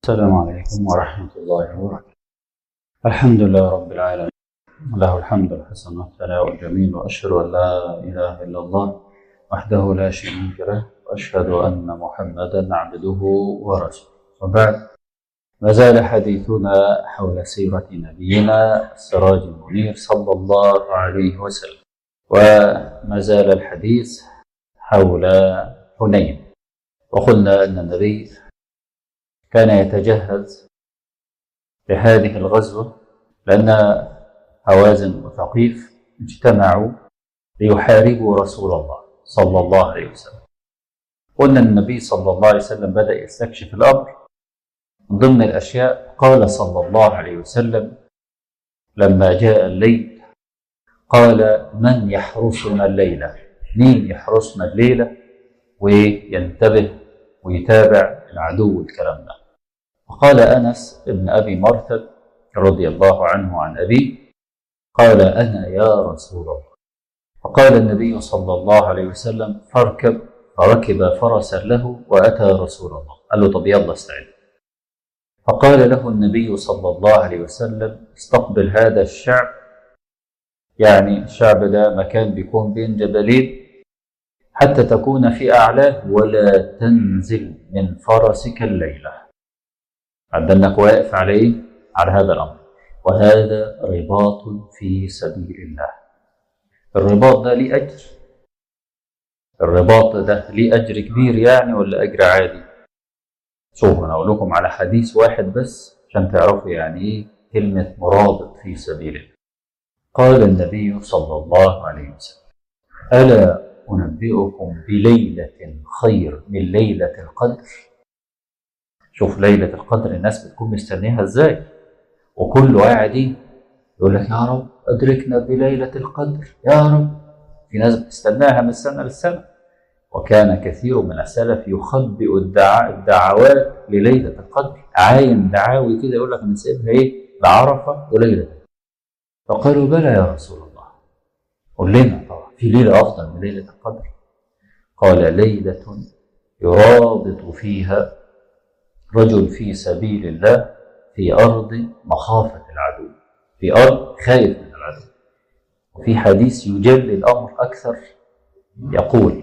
السلام عليكم ورحمة الله وبركاته الحمد لله رب العالمين له الحمد الحسن والثناء الجميل وأشهد أن لا إله إلا الله وحده لا شريك له وأشهد أن محمدا عبده ورسوله وبعد ما زال حديثنا حول سيرة نبينا السراج المنير صلى الله عليه وسلم وما زال الحديث حول حنين وقلنا أن النبي كان يتجهز لهذه الغزوة لأن هوازن وثقيف اجتمعوا ليحاربوا رسول الله صلى الله عليه وسلم قلنا النبي صلى الله عليه وسلم بدأ يستكشف الأمر من ضمن الأشياء قال صلى الله عليه وسلم لما جاء الليل قال من يحرسنا الليلة مين يحرسنا الليلة وينتبه ويتابع العدو الكلام ده وقال أنس ابن أبي مرثد رضي الله عنه عن أبيه قال أنا يا رسول الله فقال النبي صلى الله عليه وسلم فاركب فركب فرسا له وأتى رسول الله قال له طب يلا استعد فقال له النبي صلى الله عليه وسلم استقبل هذا الشعب يعني الشعب ده مكان بيكون بين جبلين حتى تكون في أعلاه ولا تنزل من فرسك الليلة عندك واقف على إيه؟ على هذا الأمر وهذا رباط في سبيل الله الرباط ده ليه أجر الرباط ده ليه أجر كبير يعني ولا أجر عادي شوفوا أنا أقول لكم على حديث واحد بس عشان تعرفوا يعني إيه كلمة مرابط في سبيل الله قال النبي صلى الله عليه وسلم ألا أنبئكم بليلة خير من ليلة القدر شوف ليلة القدر الناس بتكون مستنيها ازاي وكله قاعد ايه يقول لك يا رب أدركنا بليلة القدر يا رب في ناس بتستناها من سنة للسنة وكان كثير من السلف يخبئ الدعاء الدعوات لليلة القدر عاين دعاوي كده يقول لك نسيبها ايه لعرفة وليلة فقالوا بلى يا رسول الله قل لنا طبعا في ليلة أفضل من ليلة القدر قال ليلة يرابط فيها رجل في سبيل الله في أرض مخافة العدو في أرض خايف من العدو وفي حديث يجلي الأمر أكثر يقول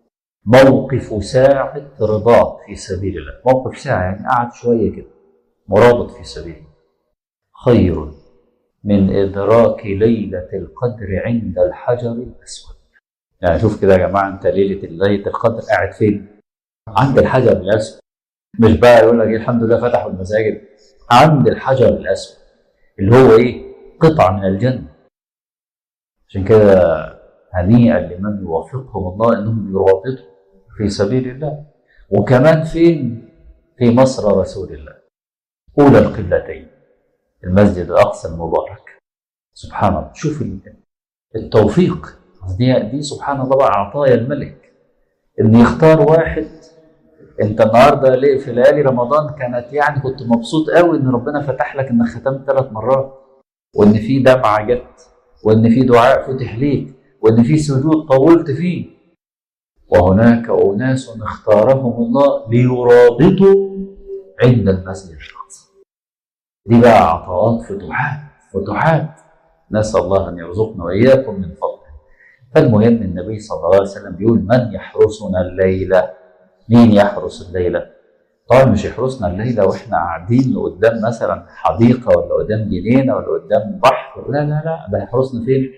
موقف ساعة رباط في سبيل الله موقف ساعة يعني قعد شوية كده مرابط في سبيل الله خير من إدراك ليلة القدر عند الحجر الأسود يعني شوف كده يا جماعة أنت ليلة ليلة القدر قاعد فين؟ عند الحجر الأسود مش بقى يقول لك الحمد لله فتحوا المساجد عند الحجر الأسود اللي هو إيه؟ قطعة من الجنة عشان كده هنيئا لمن يوفقهم الله انهم يرابطوا في سبيل الله وكمان فين؟ في مصر رسول الله اولى القبلتين المسجد الاقصى المبارك سبحان الله شوف التوفيق دي دي سبحان الله بقى عطايا الملك ان يختار واحد انت النهارده ليه في ليالي رمضان كانت يعني كنت مبسوط قوي ان ربنا فتح لك انك ختمت ثلاث مرات وان في دمعه جت وان في دعاء فتح ليك وان في سجود طولت فيه وهناك اناس اختارهم الله ليرابطوا عند المسجد الاقصى دي بقى عطاءات فتوحات فتوحات نسال الله ان يرزقنا واياكم من فضله فالمهم النبي صلى الله عليه وسلم بيقول من يحرسنا الليله مين يحرس الليله طبعا مش يحرسنا الليله واحنا قاعدين قدام مثلا حديقه ولا قدام جنينه ولا قدام بحر لا لا لا ده يحرسنا فين؟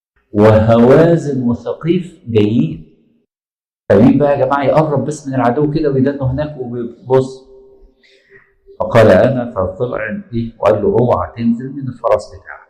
وهوازن وثقيف جايين فمين بقى يا جماعه يقرب بس من العدو كده ويدنه هناك وبيبص فقال انا فطلع ايه وقال له اوعى تنزل من الفرس بتاعك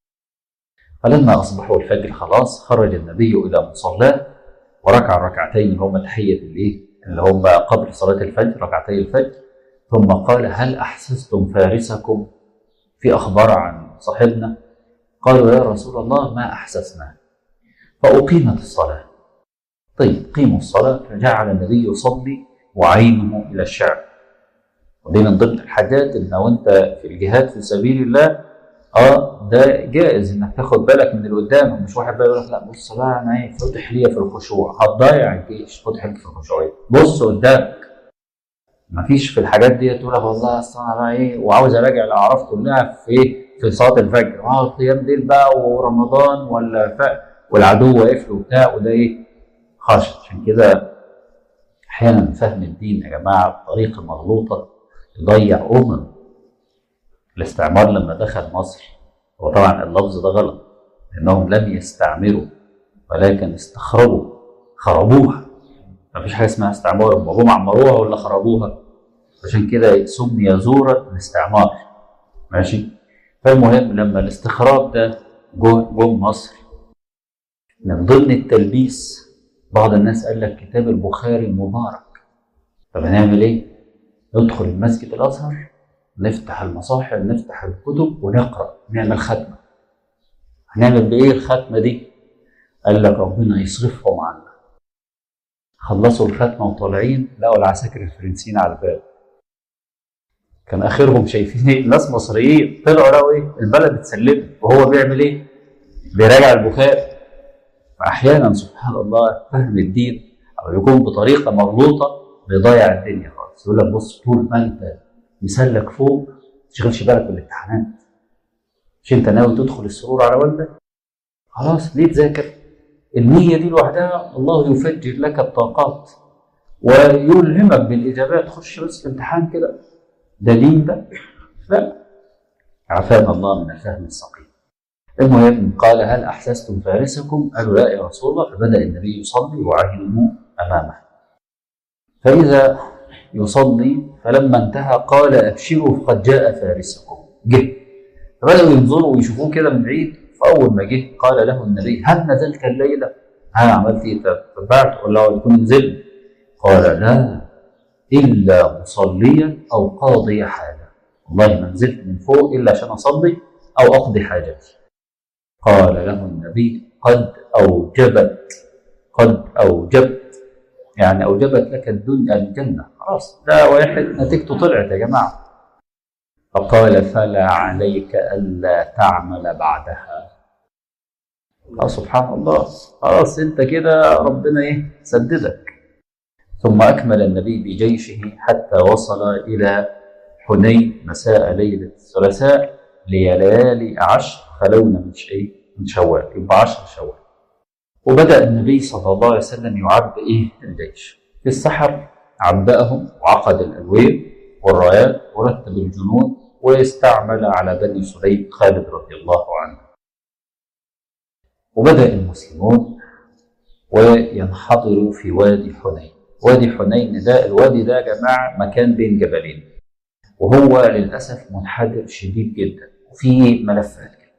فلما اصبحوا الفجر خلاص خرج النبي الى مصلاه وركع ركعتين اللي هم تحيه الايه اللي هم قبل صلاه الفجر ركعتي الفجر ثم قال هل احسستم فارسكم في اخبار عن صاحبنا قالوا يا رسول الله ما احسسنا فاقيمت الصلاه طيب قيموا الصلاه فجعل النبي يصلي وعينه الى الشعب ودي من ضمن الحاجات ان لو انت في الجهاد في سبيل الله اه ده جائز انك تاخد بالك من اللي قدامك مش واحد بقى يقول لك لا بص بقى انا ايه فتح ليا في الخشوع هتضيع الجيش فتح ليك في الخشوع بص قدامك مفيش في الحاجات دي تقول لك والله اصل انا بقى ايه وعاوز اراجع الاعراف كلها في ايه في صلاه الفجر اه القيام ليل بقى ورمضان ولا ف... والعدو واقف له وبتاع وده ايه خاشع عشان كده احيانا فهم الدين يا جماعه بطريقه مغلوطه يضيع امم الاستعمار لما دخل مصر هو طبعا اللفظ ده غلط انهم لم يستعمروا ولكن استخربوا خربوها مفيش حاجه اسمها استعمار هم جم عمروها ولا خربوها عشان كده سمي زورا الاستعمار ماشي فالمهم لما الاستخراج ده جم مصر من ضمن التلبيس بعض الناس قال لك كتاب البخاري مبارك طب هنعمل ايه؟ ندخل المسجد الازهر نفتح المصاحف نفتح الكتب ونقرا نعمل ختمه هنعمل بايه الختمه دي؟ قال لك ربنا يصرفهم عنا خلصوا الختمه وطالعين لقوا العساكر الفرنسيين على الباب كان اخرهم شايفين ايه ناس مصريين طلعوا لقوا ايه البلد اتسلمت وهو بيعمل ايه بيراجع البخاري فاحيانا سبحان الله فهم الدين او يكون بطريقه مغلوطه بيضيع الدنيا خالص يقول لك بص طول ما انت مسلك فوق ما تشغلش بالك بالامتحانات مش انت ناوي تدخل السرور على والدك خلاص ليه تذاكر النية دي لوحدها الله يفجر لك الطاقات ويلهمك بالإجابات خش بس الامتحان كده ده دين ده لا عافانا الله من الفهم السقيم المهم قال هل أحسستم فارسكم قالوا لا يا رسول الله فبدأ النبي يصلي وعينوا أمامه فإذا يصلي فلما انتهى قال أبشروا فقد جاء فارسكم جه فبدأوا ينظروا ويشوفوه كده من بعيد فأول ما جه قال له النبي هل نزلت الليلة؟ ها عملت إيه؟ تبعت ولا يكون نزلت؟ قال لا إلا مصليا أو قاضي حاجة والله ما نزلت من فوق إلا عشان أصلي أو أقضي حاجتي قال له النبي قد أوجبت قد أوجبت يعني أوجبت لك الدنيا الجنة خلاص ده واحد نتيجته طلعت يا جماعة فقال فلا عليك ألا تعمل بعدها اه سبحان الله خلاص انت كده ربنا ايه سددك ثم اكمل النبي بجيشه حتى وصل الى حنين مساء ليله الثلاثاء ليالي عشر خلونا من شيء من شوال يبقى عشر شوال وبدا النبي صلى الله عليه وسلم يعب ايه الجيش في السحر عبأهم وعقد الالويه والرايات ورتب الجنود واستعمل على بني سليم خالد رضي الله عنه وبدأ المسلمون وينحضروا في وادي حنين وادي حنين ده الوادي ده يا جماعة مكان بين جبلين وهو للأسف منحدر شديد جدا وفيه ملفات كده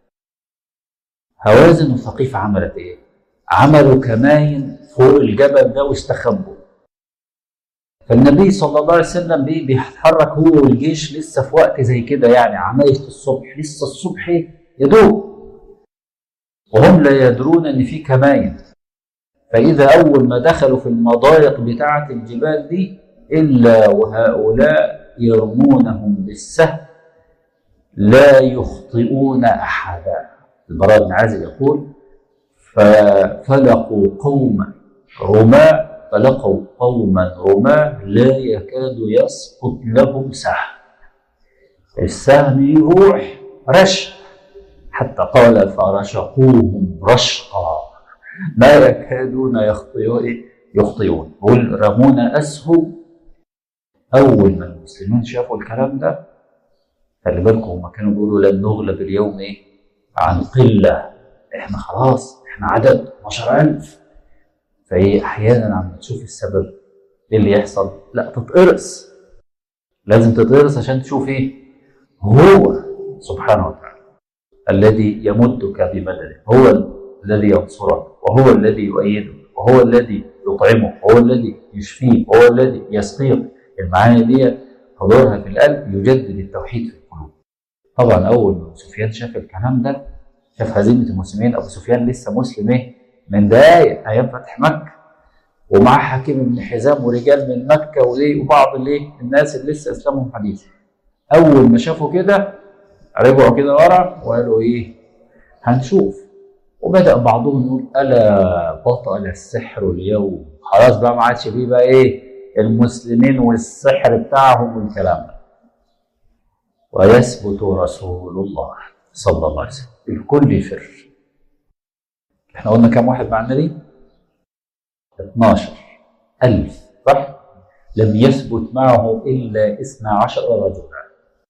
هوازن وثقيف عملت ايه؟ عملوا كماين فوق الجبل ده واستخبوا فالنبي صلى الله عليه وسلم بيه بيتحرك هو والجيش لسه في وقت زي كده يعني عماية الصبح لسه الصبح يدوب وهم لا يدرون ان في كماين فاذا اول ما دخلوا في المضايق بتاعه الجبال دي الا وهؤلاء يرمونهم بالسهم لا يخطئون احدا البراء بن عازب يقول ففلقوا قوما رماة فلقوا قوما رماة لا يكاد يسقط لهم سهم السهم يروح رش حتى قال فرشقوهم رشقا ما يكادون يخطئون يخطئون يقول رمونا اسهم اول ما المسلمين شافوا الكلام ده خلي بالكم هم كانوا بيقولوا لن نغلب اليوم ايه عن قله احنا خلاص احنا عدد 12000 فايه احيانا عم تشوف السبب ايه اللي يحصل لا تتقرص لازم تتقرص عشان تشوف ايه هو سبحانه وتعالى الذي يمدك بمدده هو الذي ينصرك وهو الذي يؤيدك وهو الذي يطعمك وهو الذي يشفيك وهو الذي يسقيك المعاني دي حضورها في القلب يجدد التوحيد في القلوب طبعا اول ما سفيان شاف الكلام ده شاف هزيمه المسلمين ابو سفيان لسه مسلم ايه من دقايق ايام فتح مكه ومعاه حكيم بن حزام ورجال من مكه وليه وبعض الايه الناس اللي لسه اسلامهم حديث اول ما شافوا كده رجعوا كده ورا وقالوا ايه هنشوف وبدا بعضهم يقول الا بطل السحر اليوم خلاص بقى ما عادش فيه بقى ايه المسلمين والسحر بتاعهم والكلام ده ويثبت رسول الله صلى الله عليه وسلم الكل يفر احنا قلنا كم واحد مع النبي 12 ألف صح لم يثبت معه إلا 12 رجلا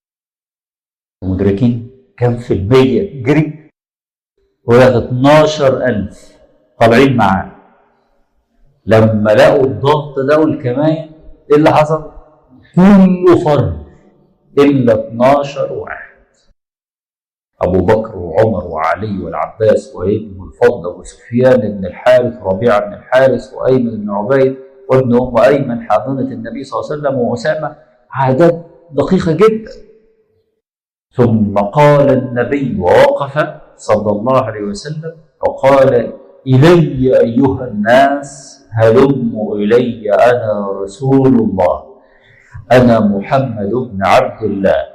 مدركين كم في المية جري ولا 12 ألف طالعين معاه لما لقوا الضغط ده والكمائن ايه اللي حصل؟ كله فر الا 12 واحد ابو بكر وعمر وعلي والعباس وابن الفضل وسفيان بن الحارث وربيعه بن الحارث وايمن بن عبيد وابن ام ايمن حاضنه النبي صلى الله عليه وسلم واسامه عادات دقيقه جدا ثم قال النبي ووقف صلى الله عليه وسلم وقال الي ايها الناس هلموا الي انا رسول الله انا محمد بن عبد الله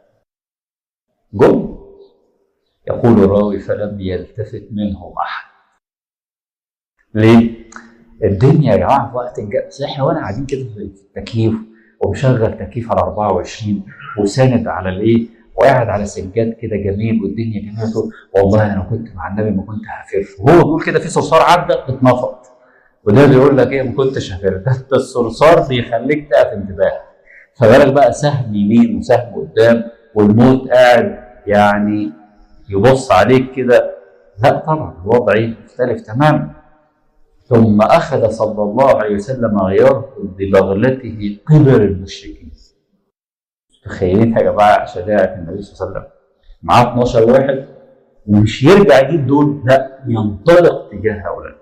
قم يقول الراوي فلم يلتفت منهم احد ليه؟ الدنيا يا جماعه في وقت الجأس احنا وانا قاعدين كده في التكييف ومشغل تكييف على 24 وساند على الايه وقاعد على سجاد كده جميل والدنيا جميله تقول والله انا كنت مع النبي ما كنت هفر وهو بيقول كده في صرصار عدى اتنفض وده بيقول لك ايه ما كنتش هفر ده انت الصرصار بيخليك تقف انتباه فبالك بقى سهم يمين وسهم قدام والموت قاعد يعني يبص عليك كده لا طبعا الوضع مختلف تماما ثم اخذ صلى الله عليه وسلم يركض ببغلته قبر المشركين تخيلين يا جماعه شجاعه النبي صلى الله عليه وسلم معاه 12 واحد ومش يرجع يجيب دول لا ينطلق تجاه هؤلاء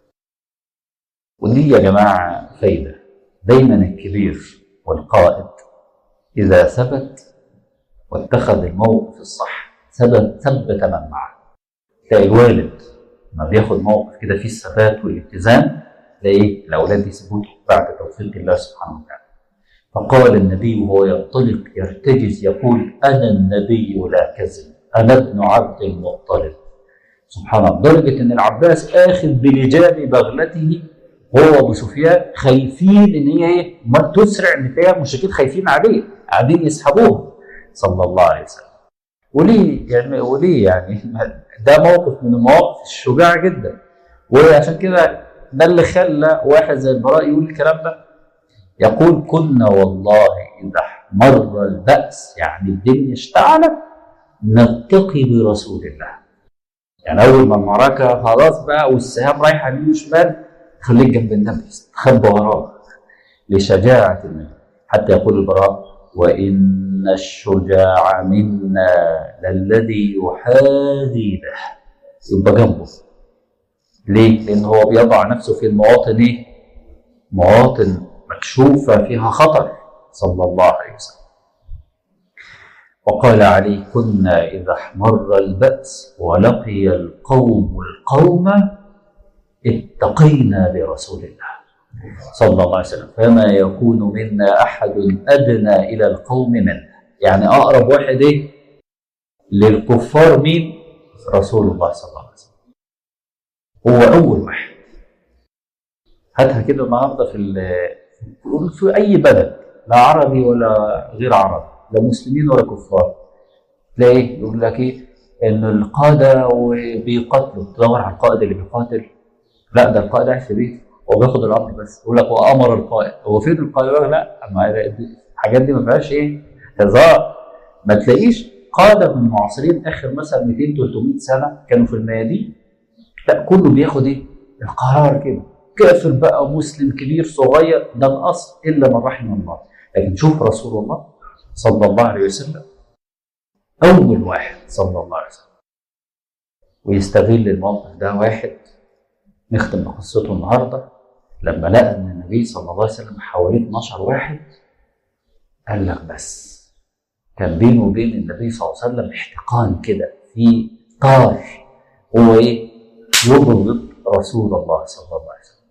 ودي يا جماعه فايده دايما الكبير والقائد اذا ثبت واتخذ الموقف الصح ثبت ثبت من معه تلاقي الوالد لما بياخد موقف كده فيه الثبات والاتزان تلاقي الاولاد يثبتوا بعد توفيق الله سبحانه وتعالى فقال النبي وهو ينطلق يرتجز يقول انا النبي لا كذب انا ابن عبد المطلب سبحان الله لدرجه ان العباس اخذ بلجام بغلته هو ابو سفيان خايفين ان هي ايه ما تسرع ان تلاقي المشركين خايفين عليه قاعدين يسحبوه صلى الله عليه وسلم وليه يعني وليه يعني ده موقف من المواقف الشجاعه جدا وعشان كده ده اللي خلى واحد زي البراء يقول الكلام ده يقول كنا والله اذا مر البأس يعني الدنيا اشتعلت نتقي برسول الله يعني اول ما المعركه خلاص بقى والسهام رايحه يمين وشمال خليك جنب النبي استخبى وراه لشجاعه النبي حتى يقول البراء وان الشجاع منا للذي يحاذي به يبقى جنبه ليه؟ لان هو بيضع نفسه في المواطن ايه؟ مواطن مكشوفه فيها خطر صلى الله عليه وسلم وقال علي كنا إذا احمر البأس ولقي القوم القوم اتقينا برسول الله صلى الله عليه وسلم فما يكون منا أحد أدنى إلى القوم منه يعني أقرب واحد إيه للكفار مين رسول الله صلى الله عليه وسلم هو أول واحد هاتها كده النهارده في في أي بلد لا عربي ولا غير عربي لا مسلمين ولا كفار تلاقي يقول لك ايه ان القاده بيقاتلوا تدور على القائد اللي بيقاتل لا ده القائد قاعد في بيته هو بياخد الامر بس يقول لك وامر القائد هو فين القائد يقول لك لا ما الحاجات دي ما فيهاش ايه هزار ما تلاقيش قاده من المعاصرين اخر مثلا 200 300 سنه كانوا في الميادين لا كله بياخد ايه القرار كده كافر بقى مسلم كبير صغير ده الاصل الا من رحم الله لكن شوف رسول الله صلى الله عليه وسلم أول واحد صلى الله عليه وسلم ويستغل الموقف ده واحد نختم بقصته النهارده لما لقى ان النبي صلى الله عليه وسلم حواليه 12 واحد قال لك بس كان بينه وبين النبي صلى الله عليه وسلم احتقان كده في طار هو ايه؟ يبغض رسول الله صلى الله عليه وسلم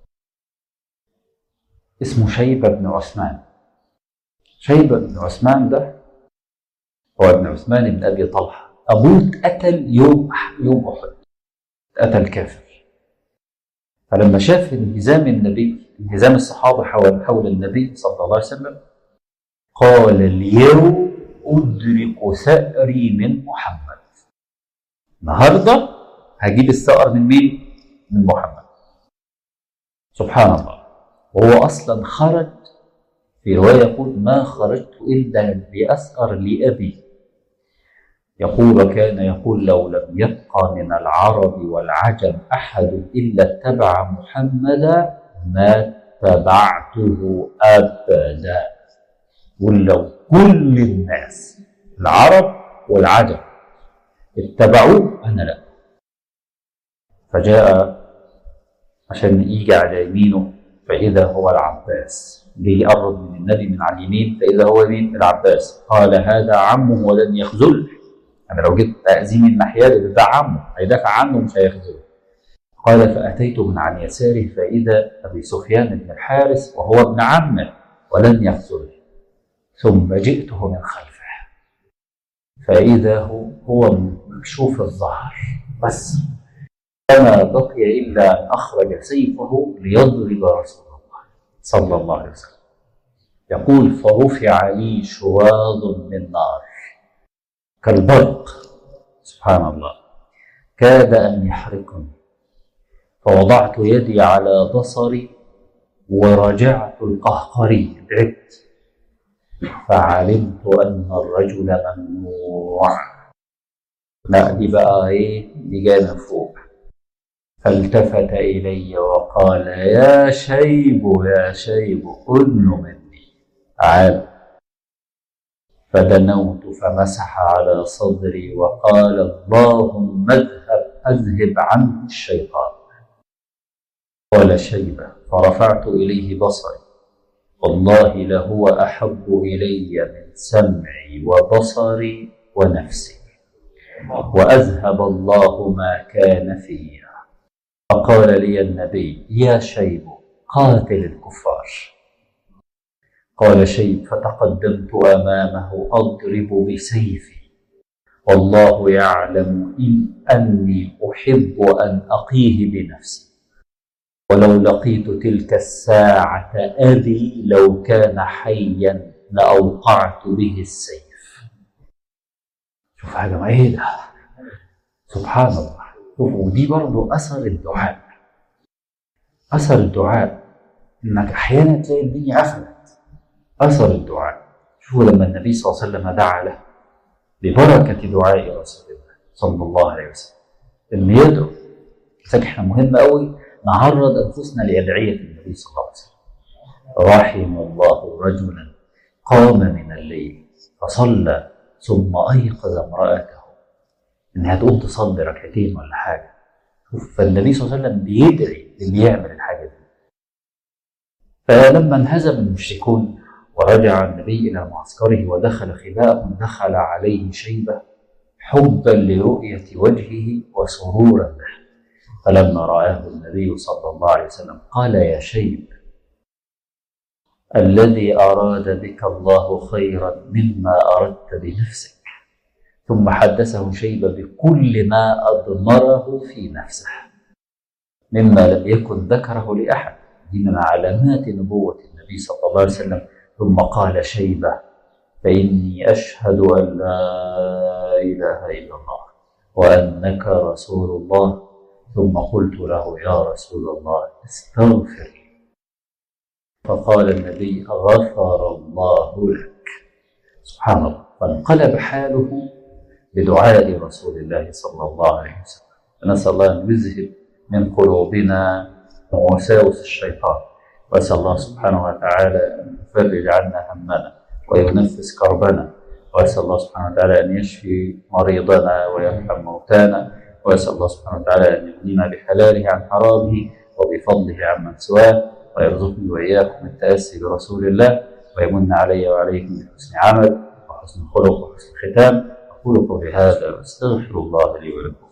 اسمه شيبه بن عثمان شيبة بن عثمان ده هو ابن عثمان بن أبي طلحة أبوه اتقتل يوم يوم أحد اتقتل كافر فلما شاف انهزام النبي انهزام الصحابة حول, حول النبي صلى الله عليه وسلم قال اليوم أدرك ثأري من محمد النهاردة هجيب الثأر من مين؟ من محمد سبحان الله وهو أصلا خرج في رواية يقول ما خرجت إلا لأثأر لأبي يقول كان يقول لو لم يبقى من العرب والعجم أحد إلا اتبع محمدا ما اتبعته أبدا ولو كل الناس العرب والعجم اتبعوه أنا لا فجاء عشان يجي على يمينه فإذا هو العباس جه يقرب من النبي من على اليمين فإذا هو مين العباس قال هذا عمه ولن يخذله أنا لو جيت أذيه من ناحية ده عمه هيدافع عنه مش هيخذله قال فأتيت من عن يساره فإذا أبي سفيان بن الحارث وهو ابن عمه ولن يخذله ثم جئته من خلفه فإذا هو هو مكشوف الظهر بس فما بقي إلا أن أخرج سيفه ليضرب رسول الله صلى الله عليه وسلم يقول فرفع لي شواظ من نار كالبرق سبحان الله كاد أن يحرقني فوضعت يدي على بصري ورجعت القهقري بعدت فعلمت أن الرجل ممنوع لا دي بقى إيه دي جاية من فوق فالتفت إلي وقال يا شيب يا شيب أدن مني تعال فدنوت فمسح على صدري وقال اللهم اذهب أذهب عنه الشيطان قال شيبة فرفعت إليه بصري والله لهو أحب إلي من سمعي وبصري ونفسي وأذهب الله ما كان فيها فقال لي النبي يا شيب قاتل الكفار قال شيب فتقدمت أمامه أضرب بسيفي والله يعلم إن أني أحب أن أقيه بنفسي ولو لقيت تلك الساعة أبي لو كان حيا لأوقعت به السيف شوف يا جماعة إيه ده سبحان الله شوفوا ودي برضه أثر الدعاء أثر الدعاء إنك أحيانا تلاقي الدنيا قفلت أثر الدعاء شوفوا لما النبي صلى الله عليه وسلم دعا له ببركة دعاء رسول الله صلى الله عليه وسلم إنه يدعو لذلك إحنا مهم قوي نعرض أنفسنا لأدعية النبي صلى الله عليه وسلم رحم الله رجلا قام من الليل فصلى ثم أيقظ امرأته إنها تقوم تصلي ركعتين ولا حاجة فالنبي صلى الله عليه وسلم بيدعي اللي يعمل الحاجة دي فلما انهزم المشركون ورجع النبي إلى معسكره ودخل خباء دخل عليه شيبة حبا لرؤية وجهه وسرورا به فلما رآه النبي صلى الله عليه وسلم قال يا شيب الذي أراد بك الله خيرا مما أردت بنفسك ثم حدثه شيبة بكل ما أضمره في نفسه مما لم يكن ذكره لأحد دي من علامات نبوة النبي صلى الله عليه وسلم ثم قال شيبة فإني أشهد أن لا إله إلا الله وأنك رسول الله ثم قلت له يا رسول الله استغفر فقال النبي غفر الله لك سبحان الله فانقلب حاله بدعاء رسول الله صلى الله عليه وسلم نسأل الله أن يذهب من قلوبنا وساوس الشيطان وأسأل الله سبحانه وتعالى أن يفرج عنا همنا وينفس كربنا وأسأل الله سبحانه وتعالى أن يشفي مريضنا ويرحم موتانا وأسأل الله سبحانه وتعالى أن يغنينا بحلاله عن حرامه وبفضله عمن سواه ويرزقني وإياكم التأسي برسول الله ويمن علي وعليكم بحسن عمل وحسن خلق وحسن ختام أقول قولي هذا وأستغفر الله لي ولكم